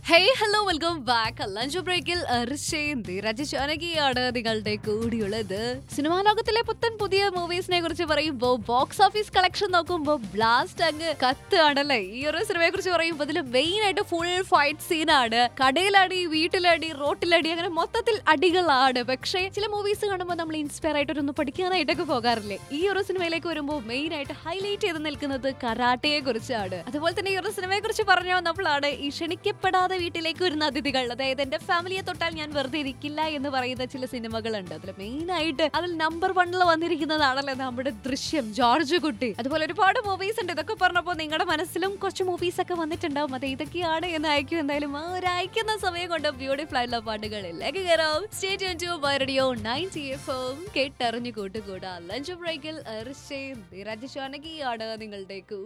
hey hello welcome back lunch ബ്രേക്കിൽ രജശാനകിയാണ് നിങ്ങളുടെ കൂടിയുള്ളത് സിനിമാ ലോകത്തിലെ പുത്തൻ പുതിയ മൂവീസിനെ കുറിച്ച് പറയുമ്പോൾ ബോക്സ് ഓഫീസ് കളക്ഷൻ നോക്കുമ്പോൾ ബ്ലാസ്റ്റ് അങ്ങ് കത്താണല്ലേ ഈ ഒരു സിനിമയെ കുറിച്ച് പറയുമ്പോൾ ഇതിൽ മെയിൻ ആയിട്ട് ഫുൾ ഫൈറ്റ് സീനാണ് കടയിലടി വീട്ടിലടി റോട്ടിലടി അങ്ങനെ മൊത്തത്തിൽ അടികളാണ് പക്ഷേ ചില മൂവീസ് കാണുമ്പോൾ നമ്മൾ ഇൻസ്പയർ ആയിട്ട് ഒന്ന് പഠിക്കാനായിട്ടൊക്കെ പോകാറില്ലേ ഈ ഒരു സിനിമയിലേക്ക് വരുമ്പോൾ മെയിൻ ആയിട്ട് ഹൈലൈറ്റ് ചെയ്ത് നിൽക്കുന്നത് കരാട്ടയെ കുറിച്ചാണ് അതുപോലെ തന്നെ ഈ ഒരു സിനിമയെ കുറിച്ച് പറഞ്ഞു വന്നപ്പോഴാണ് ഈ ക്ഷണിക്കപ്പെടാതെ വീട്ടിലേക്ക് വരുന്ന അതിഥികൾ അതായത് എന്റെ ഫാമിലിയെ തൊട്ടാൽ ഞാൻ വെറുതെ ഇരിക്കില്ല എന്ന് പറയുന്ന ചില സിനിമകളുണ്ട് അതിൽ മെയിൻ ആയിട്ട് അതിൽ നമ്പർ വണ്ണിൽ വന്നിരിക്കുന്നതാണല്ലോ നമ്മുടെ ദൃശ്യം ജോർജ് കുട്ടി അതുപോലെ ഒരുപാട് മൂവീസ് ഉണ്ട് ഇതൊക്കെ പറഞ്ഞപ്പോൾ നിങ്ങളുടെ മനസ്സിലും കുറച്ച് മൂവീസ് ഒക്കെ വന്നിട്ടുണ്ടാവും അത് ഇതൊക്കെയാണ് എന്ന് അയക്കും എന്തായാലും ആ ഒരു അയക്കുന്ന സമയം കൊണ്ട് ബ്യൂട്ടിഫുൾ ആയിട്ടുള്ള പാട്ടുകളിലേക്ക് കയറാം stay tuned to radio ninety F M കേട്ടറിഞ്ഞു കൂട്ടുകൂടാ ലഞ്ച് ബ്രേക്കിൽ രാജശാനകിയാണ് നിങ്ങളുടെ